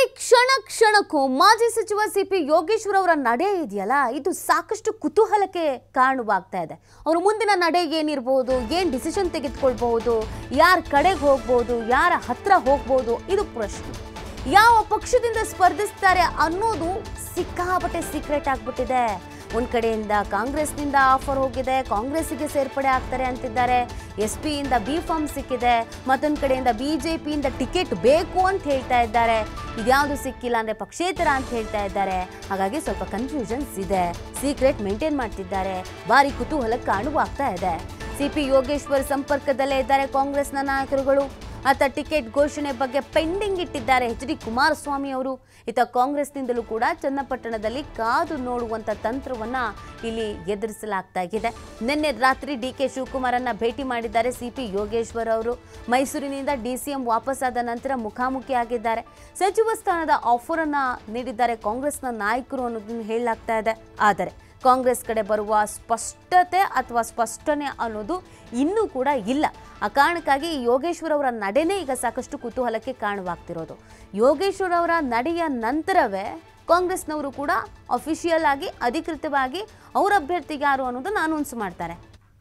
ನೋಡಿ ಕ್ಷಣ ಕ್ಷಣಕ್ಕೂ ಮಾಜಿ ಸಚಿವ ಸಿ ಪಿ ಯೋಗೇಶ್ವರ್ ಅವರ ನಡೆ ಇದೆಯಲ್ಲ ಇದು ಸಾಕಷ್ಟು ಕುತೂಹಲಕ್ಕೆ ಕಾರಣವಾಗ್ತಾ ಇದೆ ಅವ್ರ ಮುಂದಿನ ನಡೆ ಏನಿರ್ಬೋದು ಏನು ಡಿಸಿಷನ್ ತೆಗೆದುಕೊಳ್ಬಹುದು ಯಾರ ಕಡೆಗೆ ಹೋಗ್ಬೋದು ಯಾರ ಹತ್ರ ಹೋಗ್ಬೋದು ಇದು ಪ್ರಶ್ನೆ ಯಾವ ಪಕ್ಷದಿಂದ ಸ್ಪರ್ಧಿಸ್ತಾರೆ ಅನ್ನೋದು ಸಿಕ್ಕಾಪಟ್ಟೆ ಸೀಕ್ರೆಟ್ ಆಗ್ಬಿಟ್ಟಿದೆ ಒಂದ್ ಕಡೆಯಿಂದ ಕಾಂಗ್ರೆಸ್ನಿಂದ ಆಫರ್ ಹೋಗಿದೆ ಕಾಂಗ್ರೆಸ್ಸಿಗೆ ಸೇರ್ಪಡೆ ಆಗ್ತಾರೆ ಅಂತಿದ್ದಾರೆ ಎಸ್ ಪಿಯಿಂದ ಬಿ ಫಾರ್ಮ್ ಸಿಕ್ಕಿದೆ ಮತ್ತೊಂದ್ ಕಡೆಯಿಂದ ಬಿಜೆಪಿಯಿಂದ ಟಿಕೆಟ್ ಬೇಕು ಅಂತ ಹೇಳ್ತಾ ಇದ್ದಾರೆ ಇದ್ಯಾವುದು ಸಿಕ್ಕಿಲ್ಲ ಅಂದ್ರೆ ಪಕ್ಷೇತರ ಅಂತ ಹೇಳ್ತಾ ಇದ್ದಾರೆ ಹಾಗಾಗಿ ಸ್ವಲ್ಪ ಕನ್ಫ್ಯೂಷನ್ಸ್ ಇದೆ ಸೀಕ್ರೆಟ್ ಮೇಂಟೈನ್ ಮಾಡ್ತಿದ್ದಾರೆ ಭಾರಿ ಕುತೂಹಲಕ್ಕೆ ಕಾರಣವಾಗ್ತಾ ಇದೆ ಸಿಪಿ ಯೋಗೇಶ್ವರ್ ಸಂಪರ್ಕದಲ್ಲೇ ಇದ್ದಾರೆ ಕಾಂಗ್ರೆಸ್ನ ನಾಯಕರುಗಳು ಆತ ಟಿಕೆಟ್ ಘೋಷಣೆ ಬಗ್ಗೆ ಪೆಂಡಿಂಗ್ ಇಟ್ಟಿದ್ದಾರೆ ಎಚ್ ಡಿ ಕುಮಾರಸ್ವಾಮಿ ಅವರು ಇತ್ತ ಕಾಂಗ್ರೆಸ್ನಿಂದಲೂ ಕೂಡ ಚನ್ನಪಟ್ಟಣದಲ್ಲಿ ಕಾದು ನೋಡುವಂತ ತಂತ್ರವನ್ನ ಇಲ್ಲಿ ಎದುರಿಸಲಾಗ್ತಾ ಇದೆ ನಿನ್ನೆ ರಾತ್ರಿ ಡಿ ಕೆ ಶಿವಕುಮಾರನ್ನ ಭೇಟಿ ಮಾಡಿದ್ದಾರೆ ಸಿಪಿ ಯೋಗೇಶ್ವರ್ ಅವರು ಮೈಸೂರಿನಿಂದ ಡಿಸಿಎಂ ವಾಪಸ್ಸಾದ ನಂತರ ಮುಖಾಮುಖಿ ಆಗಿದ್ದಾರೆ ಸಚಿವ ಸ್ಥಾನದ ಆಫರ್ ಅನ್ನ ನೀಡಿದ್ದಾರೆ ಕಾಂಗ್ರೆಸ್ನ ನಾಯಕರು ಅನ್ನೋದನ್ನು ಹೇಳಲಾಗ್ತಾ ಇದೆ ಆದರೆ ಕಾಂಗ್ರೆಸ್ ಕಡೆ ಬರುವ ಸ್ಪಷ್ಟತೆ ಅಥವಾ ಸ್ಪಷ್ಟನೆ ಅನ್ನೋದು ಇನ್ನೂ ಕೂಡ ಇಲ್ಲ ಆ ಕಾರಣಕ್ಕಾಗಿ ಈ ಯೋಗೇಶ್ವರ್ ಅವರ ನಡೆನೇ ಈಗ ಸಾಕಷ್ಟು ಕುತೂಹಲಕ್ಕೆ ಕಾರಣವಾಗ್ತಿರೋದು ಯೋಗೇಶ್ವರ್ ಅವರ ನಡೆಯ ನಂತರವೇ ಕಾಂಗ್ರೆಸ್ನವರು ಕೂಡ ಅಫಿಷಿಯಲ್ ಆಗಿ ಅಧಿಕೃತವಾಗಿ ಅವರ ಅಭ್ಯರ್ಥಿಗೆ ಯಾರು ಅನ್ನೋದನ್ನು ಅನೌನ್ಸ್ ಮಾಡ್ತಾರೆ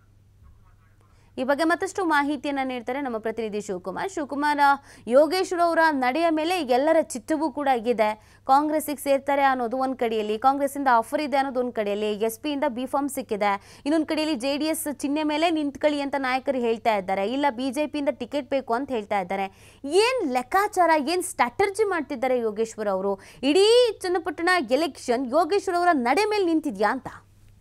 ಈ ಬಗ್ಗೆ ಮತ್ತಷ್ಟು ಮಾಹಿತಿಯನ್ನ ನೀಡ್ತಾರೆ ನಮ್ಮ ಪ್ರತಿನಿಧಿ ಶಿವಕುಮಾರ್ ಶಿವಕುಮಾರ್ ಯೋಗೇಶ್ವರ ಅವರ ನಡೆಯ ಮೇಲೆ ಎಲ್ಲರ ಚಿತ್ತವೂ ಕೂಡ ಇದೆ ಕಾಂಗ್ರೆಸ್ಸಿಗೆ ಸೇರ್ತಾರೆ ಅನ್ನೋದು ಒಂದು ಕಡೆಯಲ್ಲಿ ಕಾಂಗ್ರೆಸ್ಸಿಂದ ಆಫರ್ ಇದೆ ಅನ್ನೋದು ಒಂದು ಕಡೆಯಲ್ಲಿ ಎಸ್ ಪಿಯಿಂದ ಬಿ ಫಾರ್ಮ್ ಸಿಕ್ಕಿದೆ ಇನ್ನೊಂದು ಕಡೆಯಲ್ಲಿ ಜೆ ಡಿ ಎಸ್ ಚಿಹ್ನೆ ಮೇಲೆ ನಿಂತ್ಕೊಳ್ಳಿ ಅಂತ ನಾಯಕರು ಹೇಳ್ತಾ ಇದ್ದಾರೆ ಇಲ್ಲ ಬಿ ಜೆ ಪಿಯಿಂದ ಟಿಕೆಟ್ ಬೇಕು ಅಂತ ಹೇಳ್ತಾ ಇದ್ದಾರೆ ಏನು ಲೆಕ್ಕಾಚಾರ ಏನು ಸ್ಟ್ರಾಟರ್ಜಿ ಮಾಡ್ತಿದ್ದಾರೆ ಯೋಗೇಶ್ವರ್ ಅವರು ಇಡೀ ಚನ್ನಪಟ್ಟಣ ಎಲೆಕ್ಷನ್ ಯೋಗೇಶ್ವರ್ ಅವರ ನಡೆ ಮೇಲೆ ನಿಂತಿದ್ಯಾ ಅಂತ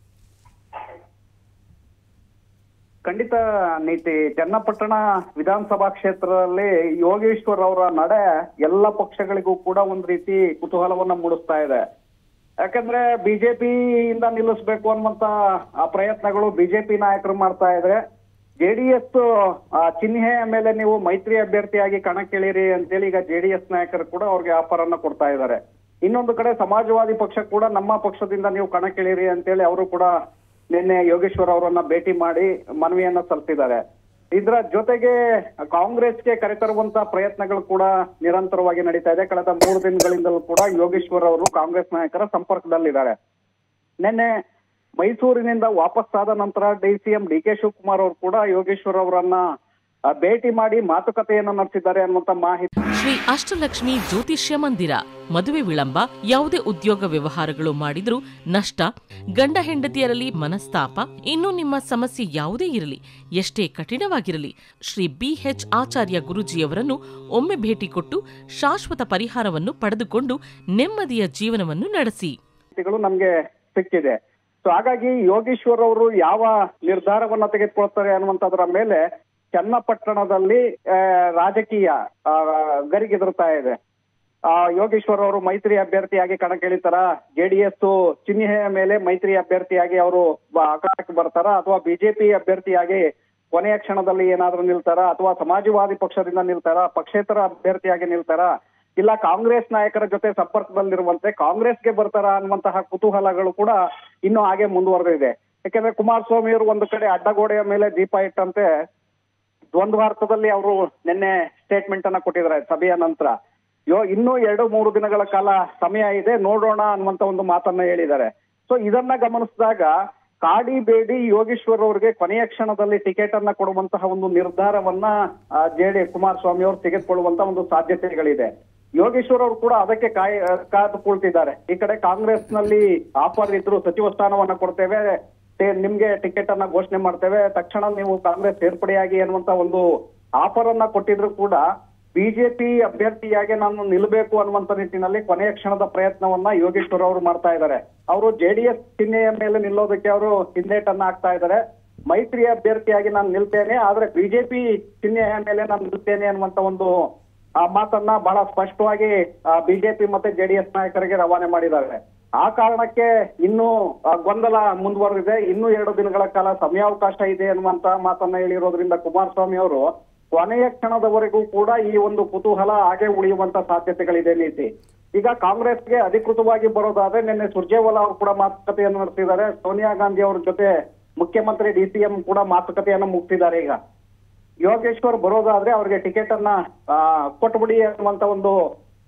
ಖಂಡಿತ ನೀತಿ ಚನ್ನಪಟ್ಟಣ ವಿಧಾನಸಭಾ ಕ್ಷೇತ್ರದಲ್ಲಿ ಯೋಗೇಶ್ವರ್ ಅವರ ನಡೆ ಎಲ್ಲ ಪಕ್ಷಗಳಿಗೂ ಕೂಡ ಒಂದ್ ರೀತಿ ಕುತೂಹಲವನ್ನ ಮೂಡಿಸ್ತಾ ಇದೆ ಯಾಕಂದ್ರೆ ಬಿಜೆಪಿಯಿಂದ ನಿಲ್ಲಿಸ್ಬೇಕು ಅನ್ನುವಂತ ಆ ಪ್ರಯತ್ನಗಳು ಬಿಜೆಪಿ ನಾಯಕರು ಮಾಡ್ತಾ ಇದ್ರೆ ಜೆಡಿಎಸ್ ಚಿಹ್ನೆಯ ಮೇಲೆ ನೀವು ಮೈತ್ರಿ ಅಭ್ಯರ್ಥಿಯಾಗಿ ಕಣಕ್ಕಿಳಿರಿ ಅಂತೇಳಿ ಈಗ ಜೆಡಿಎಸ್ ನಾಯಕರು ಕೂಡ ಅವ್ರಿಗೆ ಆಫರ್ ಅನ್ನ ಕೊಡ್ತಾ ಇದ್ದಾರೆ ಇನ್ನೊಂದು ಕಡೆ ಸಮಾಜವಾದಿ ಪಕ್ಷ ಕೂಡ ನಮ್ಮ ಪಕ್ಷದಿಂದ ನೀವು ಕಣಕ್ಕಿಳಿರಿ ಅಂತೇಳಿ ಅವರು ಕೂಡ ನಿನ್ನೆ ಯೋಗೇಶ್ವರ್ ಅವರನ್ನ ಭೇಟಿ ಮಾಡಿ ಮನವಿಯನ್ನ ಸಲ್ಲಿಸಿದ್ದಾರೆ ಇದರ ಜೊತೆಗೆ ಕಾಂಗ್ರೆಸ್ಗೆ ಕರೆತರುವಂತ ಪ್ರಯತ್ನಗಳು ಕೂಡ ನಿರಂತರವಾಗಿ ನಡೀತಾ ಇದೆ ಕಳೆದ ಮೂರು ದಿನಗಳಿಂದಲೂ ಕೂಡ ಯೋಗೇಶ್ವರ್ ಅವರು ಕಾಂಗ್ರೆಸ್ ನಾಯಕರ ಸಂಪರ್ಕದಲ್ಲಿದ್ದಾರೆ ನಿನ್ನೆ ಮೈಸೂರಿನಿಂದ ವಾಪಸ್ಸಾದ ನಂತರ D C M D K Shivakumar ಅವರು ಕೂಡ ಯೋಗೇಶ್ವರ್ ಅವರನ್ನ ಆ, ಭೇಟಿ ಮಾಡಿ ಮಾತುಕತೆಯನ್ನ ನಡೆಸಿದ್ದಾರೆ ಅನ್ನುವಂತ ಮಾಹಿತಿ ಶ್ರೀ ಅಷ್ಟಲಕ್ಷ್ಮಿ ಜ್ಯೋತಿಷ್ಯ ಮಂದಿರ ಮದುವೆ ವಿಳಂಬ ಯಾವುದೇ ಉದ್ಯೋಗ ವ್ಯವಹಾರಗಳು ಮಾಡಿದ್ರೂ ನಷ್ಟ ಗಂಡ ಹೆಂಡತಿಯರಲ್ಲಿ ಮನಸ್ತಾಪ ಇನ್ನು ನಿಮ್ಮ ಸಮಸ್ಯೆ ಯಾವುದೇ ಇರಲಿ ಎಷ್ಟೇ ಕಠಿಣವಾಗಿರಲಿ ಶ್ರೀ ಬಿಎಚ್ ಆಚಾರ್ಯ ಗುರುಜಿಯವರನ್ನು ಒಮ್ಮೆ ಭೇಟಿ ಕೊಟ್ಟು ಶಾಶ್ವತ ಪರಿಹಾರವನ್ನು ಪಡೆದುಕೊಂಡು ನೆಮ್ಮದಿಯ ಜೀವನವನ್ನು ನಡೆಸಿ ಮಾಹಿತಿಗಳು ನಮ್ಗೆ ಸಿಕ್ಕಿದೆ ಸೊ ಹಾಗಾಗಿ ಯೋಗೇಶ್ವರ್ ಅವರು ಯಾವ ನಿರ್ಧಾರವನ್ನ ತೆಗೆದುಕೊಳ್ತಾರೆ ಅನ್ನುವಂಥದ್ರ ಮೇಲೆ ಚನ್ನಪಟ್ಟಣದಲ್ಲಿ ಆ, ರಾಜಕೀಯ ಆ, ಗರಿಗೆದರ್ತಾ ಇದೆ ಆ ಯೋಗೇಶ್ವರ್ ಅವರು ಮೈತ್ರಿ ಅಭ್ಯರ್ಥಿಯಾಗಿ ಕಣಕ್ಕಿಳಿತಾರ ಜೆಡಿಎಸ್ ಚಿಹ್ನೆಯ ಮೇಲೆ ಮೈತ್ರಿ ಅಭ್ಯರ್ಥಿಯಾಗಿ ಅವರು ಅಖಾಡಕ್ಕೆ ಬರ್ತಾರ ಅಥವಾ ಬಿಜೆಪಿ ಅಭ್ಯರ್ಥಿಯಾಗಿ ಕೊನೆಯ ಕ್ಷಣದಲ್ಲಿ ಏನಾದ್ರೂ ನಿಲ್ತಾರ ಅಥವಾ ಸಮಾಜವಾದಿ ಪಕ್ಷದಿಂದ ನಿಲ್ತಾರ ಪಕ್ಷೇತರ ಅಭ್ಯರ್ಥಿಯಾಗಿ ನಿಲ್ತಾರ ಇಲ್ಲ ಕಾಂಗ್ರೆಸ್ ನಾಯಕರ ಜೊತೆ ಸಂಪರ್ಕದಲ್ಲಿರುವಂತೆ ಕಾಂಗ್ರೆಸ್ಗೆ ಬರ್ತಾರ ಅನ್ನುವಂತಹ ಕುತೂಹಲಗಳು ಕೂಡ ಇನ್ನು ಹಾಗೆ ಮುಂದುವರೆದಿದೆ ಯಾಕಂದ್ರೆ ಕುಮಾರಸ್ವಾಮಿ ಅವರು ಒಂದು ಕಡೆ ಅಡ್ಡಗೋಡೆಯ ಮೇಲೆ ದೀಪ ಇಟ್ಟಂತೆ ದ್ವಂದ್ವಾರ್ಥದಲ್ಲಿ ಅವರು ನಿನ್ನೆ ಸ್ಟೇಟ್ಮೆಂಟ್ ಅನ್ನ ಕೊಟ್ಟಿದ್ದಾರೆ ಸಭೆಯ ನಂತರ ಯೋ ಇನ್ನೂ ಎರಡು ಮೂರು ದಿನಗಳ ಕಾಲ ಸಮಯ ಇದೆ ನೋಡೋಣ ಅನ್ನುವಂತ ಒಂದು ಮಾತನ್ನ ಹೇಳಿದ್ದಾರೆ ಸೊ ಇದನ್ನ ಗಮನಿಸಿದಾಗ ಕಾಡಿ ಬೇಡಿ ಯೋಗೇಶ್ವರ್ ಅವರಿಗೆ ಕೊನೆಯ ಕ್ಷಣದಲ್ಲಿ ಟಿಕೆಟ್ ಅನ್ನ ಕೊಡುವಂತಹ ಒಂದು ನಿರ್ಧಾರವನ್ನ ಜೆಡಿ ಕುಮಾರಸ್ವಾಮಿ ಅವರು ತೆಗೆದುಕೊಳ್ಳುವಂತ ಒಂದು ಸಾಧ್ಯತೆಗಳಿದೆ ಯೋಗೇಶ್ವರ್ ಅವರು ಕೂಡ ಅದಕ್ಕೆ ಕಾಯ ಕಾದು ಕುಳಿತಿದ್ದಾರೆ ಈ ಕಡೆ ಕಾಂಗ್ರೆಸ್ ನಲ್ಲಿ ಆಫರ್ ಇದ್ರು ಸಚಿವ ಸ್ಥಾನವನ್ನ ಕೊಡ್ತೇವೆ ಟೆ- ನಿಮ್ಗೆ ಟಿಕೆಟ್ ಅನ್ನ ಘೋಷಣೆ ಮಾಡ್ತೇವೆ ತಕ್ಷಣ ನೀವು ಕಾಂಗ್ರೆಸ್ ಸೇರ್ಪಡೆಯಾಗಿ ಅನ್ನುವಂತ ಒಂದು ಆಫರ್ ಅನ್ನ ಕೊಟ್ಟಿದ್ರು ಕೂಡ ಬಿಜೆಪಿ ಅಭ್ಯರ್ಥಿಯಾಗಿ ನಾನು ನಿಲ್ಬೇಕು ಅನ್ನುವಂತ ನಿಟ್ಟಿನಲ್ಲಿ ಕೊನೆಯ ಕ್ಷಣದ ಪ್ರಯತ್ನವನ್ನ ಯೋಗೇಶ್ವರ್ ಅವರು ಮಾಡ್ತಾ ಇದ್ದಾರೆ ಅವರು ಜೆಡಿಎಸ್ ಚಿಹ್ನೆಯ ಮೇಲೆ ನಿಲ್ಲೋದಕ್ಕೆ ಅವರು ಹಿಂದೇಟನ್ನ ಹಾಕ್ತಾ ಇದ್ದಾರೆ ಮೈತ್ರಿ ಅಭ್ಯರ್ಥಿಯಾಗಿ ನಾನು ನಿಲ್ತೇನೆ ಆದ್ರೆ ಬಿಜೆಪಿ ಚಿಹ್ನೆಯ ಮೇಲೆ ನಾನು ನಿಲ್ತೇನೆ ಅನ್ನುವಂತ ಒಂದು ಆ ಮಾತನ್ನ ಬಹಳ ಸ್ಪಷ್ಟವಾಗಿ ಬಿಜೆಪಿ ಮತ್ತೆ ಜೆಡಿಎಸ್ ನಾಯಕರಿಗೆ ರವಾನೆ ಮಾಡಿದ್ದಾರೆ ಆ ಕಾರಣಕ್ಕೆ ಇನ್ನೂ ಆ, ಗೊಂದಲ ಮುಂದುವರೆದಿದೆ ಇನ್ನೂ ಎರಡು ದಿನಗಳ ಕಾಲ ಸಮಯಾವಕಾಶ ಇದೆ ಅನ್ನುವಂತ ಮಾತನ್ನ ಹೇಳಿರೋದ್ರಿಂದ ಕುಮಾರಸ್ವಾಮಿ ಅವರು ಕೊನೆಯ ಕ್ಷಣದವರೆಗೂ ಕೂಡ ಈ ಒಂದು ಕುತೂಹಲ ಹಾಗೆ ಉಳಿಯುವಂತ ಸಾಧ್ಯತೆಗಳಿದೆ ನೀತಿ ಈಗ ಕಾಂಗ್ರೆಸ್ಗೆ ಅಧಿಕೃತವಾಗಿ ಬರೋದಾದ್ರೆ ನಿನ್ನೆ ಸುರ್ಜೇವಾಲಾ ಅವರು ಕೂಡ ಮಾತುಕತೆಯನ್ನು ನಡೆಸಿದ್ದಾರೆ ಸೋನಿಯಾ ಗಾಂಧಿ ಅವ್ರ ಜೊತೆ ಮುಖ್ಯಮಂತ್ರಿ ಡಿ ಸಿ ಎಂ ಕೂಡ ಮಾತುಕತೆಯನ್ನು ಮುಗಿಸಿದ್ದಾರೆ ಈಗ ಯೋಗೇಶ್ವರ್ ಬರೋದಾದ್ರೆ ಅವ್ರಿಗೆ ಟಿಕೆಟ್ ಅನ್ನ ಆ, ಕೊಟ್ಬಿಡಿ ಅನ್ನುವಂತ ಒಂದು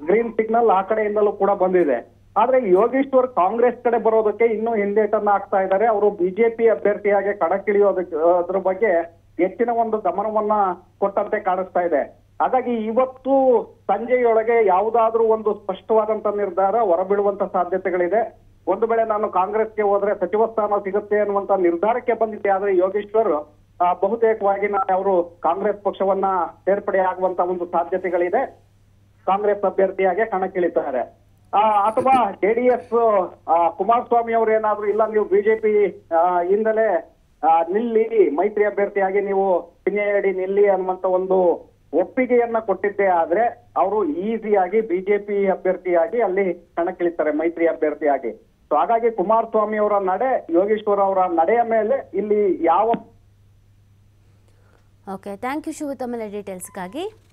ಗ್ರೀನ್ ಸಿಗ್ನಲ್ ಆ ಕಡೆಯಿಂದಲೂ ಕೂಡ ಬಂದಿದೆ ಆದ್ರೆ ಯೋಗೇಶ್ವರ್ ಕಾಂಗ್ರೆಸ್ ಕಡೆ ಬರೋದಕ್ಕೆ ಇನ್ನೂ ಹಿಂದೇಟನ್ನ ಹಾಕ್ತಾ ಇದ್ದಾರೆ ಅವರು ಬಿಜೆಪಿ ಅಭ್ಯರ್ಥಿಯಾಗಿ ಕಣಕ್ಕಿಳಿಯೋದಕ್ಕೆ ಅದ್ರ ಬಗ್ಗೆ ಹೆಚ್ಚಿನ ಒಂದು ಗಮನವನ್ನ ಕೊಟ್ಟಂತೆ ಕಾಣಿಸ್ತಾ ಇದೆ ಹಾಗಾಗಿ ಇವತ್ತು ಸಂಜೆಯೊಳಗೆ ಯಾವುದಾದ್ರೂ ಒಂದು ಸ್ಪಷ್ಟವಾದಂತ ನಿರ್ಧಾರ ಹೊರಬೀಳುವಂತ ಸಾಧ್ಯತೆಗಳಿದೆ ಒಂದು ವೇಳೆ ನಾನು ಕಾಂಗ್ರೆಸ್ಗೆ ಹೋದ್ರೆ ಸಚಿವ ಸ್ಥಾನ ಸಿಗುತ್ತೆ ಅನ್ನುವಂತ ನಿರ್ಧಾರಕ್ಕೆ ಬಂದಿದ್ದೆ ಆದ್ರೆ ಯೋಗೇಶ್ವರ್ ಆ, ಬಹುತೇಕವಾಗಿ ನಾ- ಅವರು ಕಾಂಗ್ರೆಸ್ ಪಕ್ಷವನ್ನ ಸೇರ್ಪಡೆ ಆಗುವಂತ ಒಂದು ಸಾಧ್ಯತೆಗಳಿದೆ ಕಾಂಗ್ರೆಸ್ ಅಭ್ಯರ್ಥಿಯಾಗಿ ಕಣಕ್ಕಿಳಿತಾರೆ ಆ, ಅಥವಾ ಜೆಡಿಎಸ್ ಕುಮಾರಸ್ವಾಮಿ ಅವರು ಏನಾದ್ರು ಇಲ್ಲ ನೀವು ಬಿಜೆಪಿ ಇಂದಲೇ ಆ, ನಿಲ್ಲಿ ಮೈತ್ರಿ ಅಭ್ಯರ್ಥಿಯಾಗಿ ನೀವು ಚಿಹ್ನೆಯಡಿ ನಿಲ್ಲಿ ಅನ್ನುವಂತ ಒಂದು ಒಪ್ಪಿಗೆಯನ್ನ ಕೊಟ್ಟಿದ್ದೇ ಆದ್ರೆ ಅವರು ಈಸಿಯಾಗಿ ಬಿಜೆಪಿ ಅಭ್ಯರ್ಥಿಯಾಗಿ ಅಲ್ಲಿ ಕಣಕ್ಕಿಳಿತಾರೆ ಮೈತ್ರಿ ಅಭ್ಯರ್ಥಿಯಾಗಿ ಸೊ ಹಾಗಾಗಿ ಕುಮಾರಸ್ವಾಮಿ ಅವರ ನಡೆ ಯೋಗೇಶ್ವರ್ ಅವರ ನಡೆಯ ಮೇಲೆ ಇಲ್ಲಿ ಯಾವ ಓಕೆ ಥ್ಯಾಂಕ್ ಯು ಶಿವು ತಮ್ಮೆಲ್ಲ ಡೀಟೇಲ್ಸ್ಗಾಗಿ